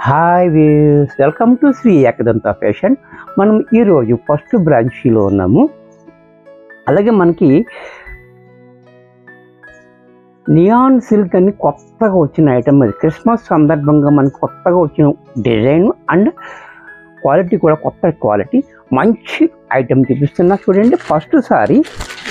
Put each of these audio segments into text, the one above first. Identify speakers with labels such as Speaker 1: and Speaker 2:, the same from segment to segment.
Speaker 1: hi వీస్ welcome to Shri Ekadanta fashion మనం ఈరోజు ఫస్ట్ బ్రాంచీలో ఉన్నాము అలాగే మనకి నియాన్ సిల్క్ అని కొత్తగా వచ్చిన ఐటమ్ అది క్రిస్మస్ సందర్భంగా మనకి కొత్తగా వచ్చిన డిజైన్ అండ్ క్వాలిటీ కూడా కొత్త క్వాలిటీ మంచి ఐటమ్ చూపిస్తున్నా చూడండి ఫస్ట్ సారి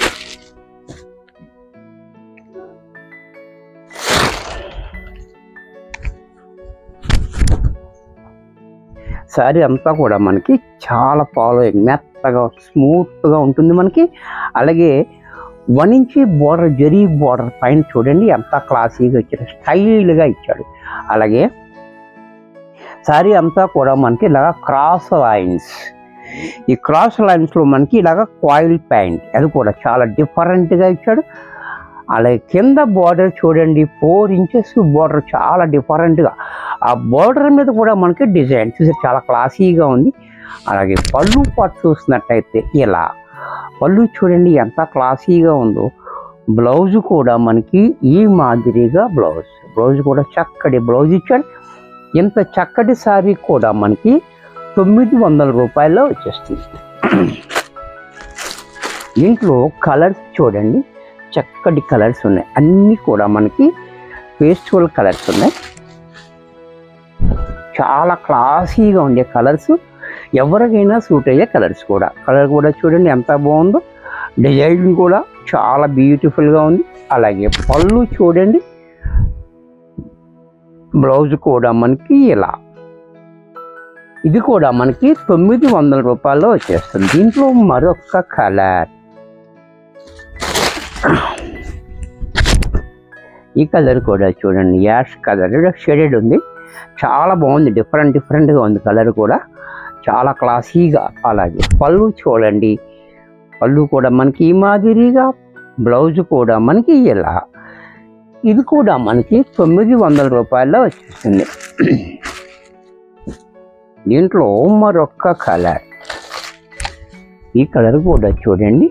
Speaker 1: శారీ అంతా కూడా మనకి చాలా ఫాలోయింగ్ మెత్తగా స్మూత్గా ఉంటుంది మనకి అలాగే వన్ ఇంచి బోర్డర్ జరీ బోర్డర్ పైన చూడండి ఎంత క్లాసీగా ఇచ్చాడు స్టైల్గా ఇచ్చాడు అలాగే శారీ అంతా కూడా మనకి ఇలాగ క్రాస్ లైన్స్ ఈ క్రాస్ లైన్స్లో మనకి ఇలాగ కాయిల్ ప్యాంట్ అది కూడా చాలా డిఫరెంట్గా ఇచ్చాడు అలాగే కింద బార్డర్ చూడండి ఫోర్ ఇంచెస్ బార్డర్ చాలా డిఫరెంట్గా ఆ బార్డర్ మీద కూడా మనకి డిజైన్ చూసి చాలా క్లాసీగా ఉంది అలాగే పళ్ళు పాటు చూసినట్టయితే ఇలా పళ్ళు చూడండి ఎంత క్లాసీగా ఉందో బ్లౌజ్ కూడా మనకి ఈ మాదిరిగా బ్లౌజ్ బ్లౌజ్ కూడా చక్కటి బ్లౌజ్ ఇచ్చాడు ఇంత చక్కటి సారీ కూడా మనకి తొమ్మిది వందల రూపాయల్లో వచ్చేస్తుంది దీంట్లో కలర్స్ చూడండి చక్కటి కలర్స్ ఉన్నాయి అన్నీ కూడా మనకి పేస్టువల్ కలర్స్ ఉన్నాయి చాలా క్లాసీగా ఉండే కలర్స్ ఎవరికైనా సూట్ అయ్యే కలర్స్ కూడా కలర్ కూడా చూడండి ఎంత బాగుందో డిజైన్ కూడా చాలా బ్యూటిఫుల్గా ఉంది అలాగే పళ్ళు చూడండి బ్లౌజ్ కూడా మనకి ఇలా ఇది కూడా మనకి తొమ్మిది వందల రూపాయల్లో వచ్చేస్తుంది దీంట్లో మరొక కలర్ ఈ కలర్ కూడా చూడండి యాష్ కలర్ షేడెడ్ ఉంది చాలా బాగుంది డిఫరెంట్ డిఫరెంట్గా ఉంది కలర్ కూడా చాలా క్లాసీగా అలాగే పళ్ళు చూడండి పళ్ళు కూడా మనకి ఈ మాదిరిగా బ్లౌజ్ కూడా మనకి ఇలా ఇది కూడా మనకి తొమ్మిది వందల రూపాయల్లో వచ్చేస్తుంది దీంట్లో మరొక కలర్ ఈ కలర్ కూడా చూడండి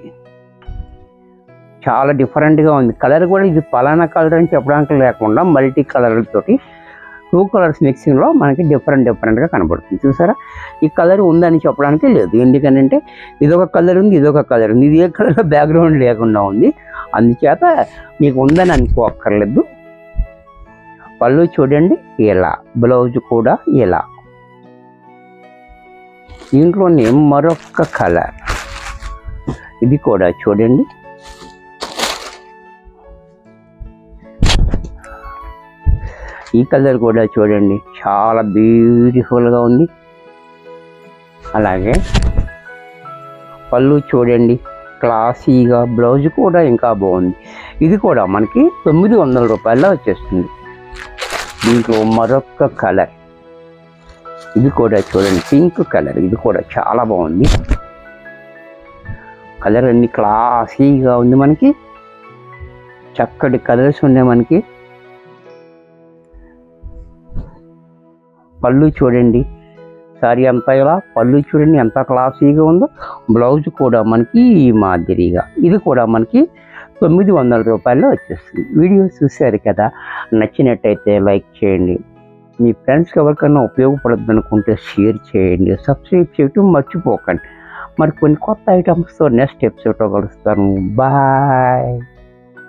Speaker 1: చాలా డిఫరెంట్గా ఉంది కలర్ కూడా ఇది పలానా కలర్ అని చెప్పడానికి లేకుండా మల్టీ కలర్లతోటి టూ కలర్స్ మిక్సింగ్లో మనకి డిఫరెంట్ డిఫరెంట్గా కనబడుతుంది చూసారా ఈ కలర్ ఉందని చెప్పడానికి లేదు ఎందుకనంటే ఇదొక కలర్ ఉంది ఇదొక కలర్ ఉంది ఇది ఏ కలర్ బ్యాక్గ్రౌండ్ లేకుండా ఉంది అందుచేత మీకు ఉందని అనుకోక్కర్లేదు పళ్ళు చూడండి ఇలా బ్లౌజ్ కూడా ఇలా దీంట్లోనే మరొక కలర్ ఇది కూడా చూడండి ఈ కలర్ కూడా చూడండి చాలా బ్యూటిఫుల్గా ఉంది అలాగే పళ్ళు చూడండి క్లాసీగా బ్లౌజ్ కూడా ఇంకా బాగుంది ఇది కూడా మనకి తొమ్మిది వందల రూపాయల్లో వచ్చేస్తుంది దీంట్లో మరొక కలర్ ఇది కూడా చూడండి పింక్ కలర్ ఇది కూడా చాలా బాగుంది కలర్ అన్ని క్లాసీగా ఉంది మనకి చక్కటి కలర్స్ ఉన్నాయి మనకి పళ్ళు చూడండి సారీ అంతా ఇలా పళ్ళు చూడండి ఎంత క్లాసీగా ఉందో బ్లౌజ్ కూడా మనకి ఈ మాదిరిగా ఇది కూడా మనకి తొమ్మిది వందల రూపాయల్లో వచ్చేస్తుంది వీడియో చూశారు కదా నచ్చినట్టయితే లైక్ చేయండి మీ ఫ్రెండ్స్కి ఎవరికైనా ఉపయోగపడద్దు అనుకుంటే షేర్ చేయండి సబ్స్క్రైబ్ చేయటం మర్చిపోకండి మరి కొన్ని కొత్త ఐటమ్స్తో నెక్స్ట్ ఎపిసోడ్లో కలుస్తాను బాయ్